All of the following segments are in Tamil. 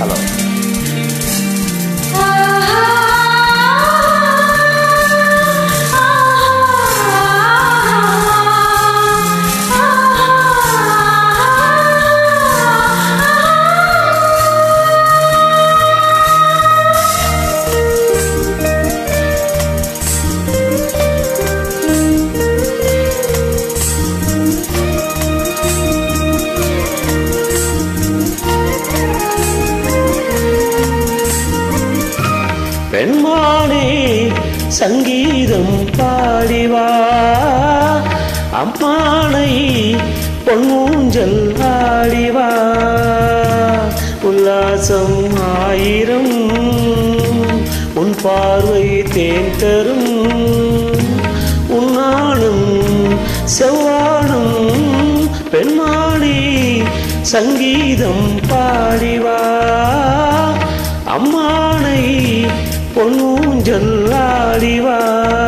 ஹலோ பெண்மானே சங்கீதம் பாடிவா அம்மானை பொன்னூஞ்சல் ஆடிவா உல்லாசம் ஆயிரம் உன் பார்வை தேன் தரும் உன்னாலும் செவ்வானும் பெண்மானே சங்கீதம் பாடிவா அம்மானை பொன்னூஞ்சல் ஆடிவா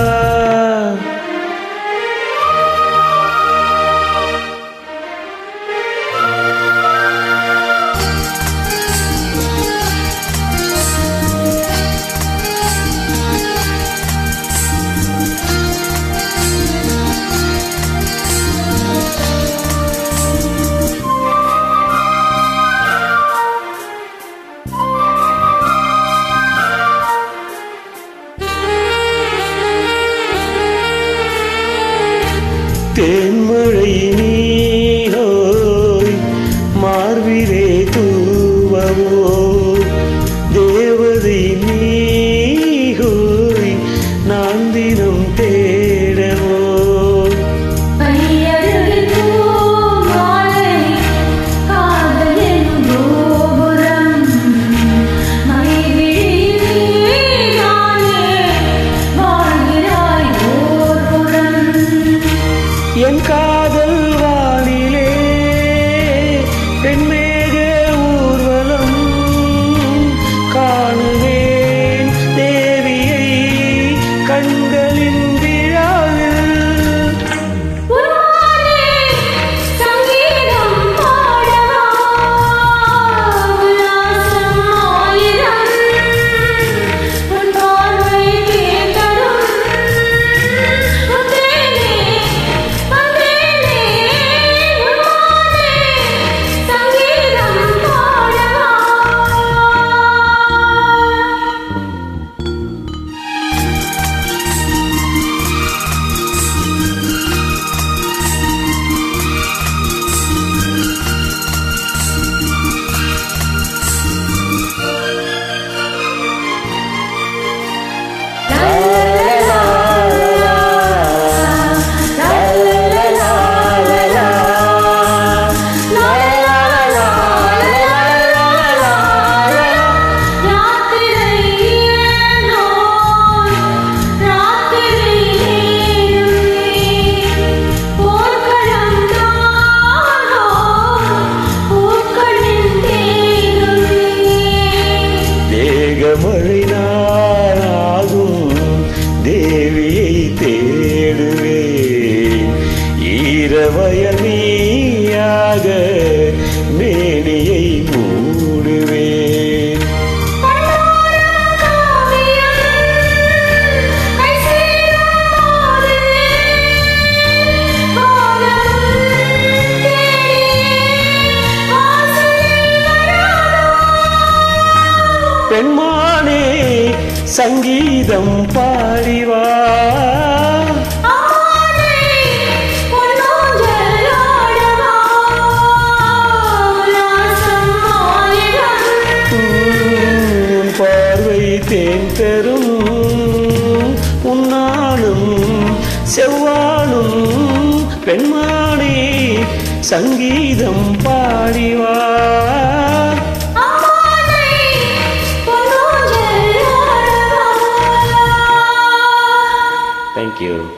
தேன்மழை நீரோய் மார்பிலே தூவவோ தேவதை நீகோய் நான் தினம் தேடவோ என் காதல் வானிலே பெண்மேக ஊர்வலம் காணுவேன் தேவியை கண்களின் விழாவில் தேகமழை நாளாகும் தேவியை தேடுவேன் ஈரவயல் நீயாக மேனியை மூடுவேன் பெண்மானே சங்கீதம் பாடிவா உன் பார்வை தேன் தரும் உன்னாலும் செவ்வானும் பெண்மானே சங்கீதம் பாடிவா தேங்க்யூ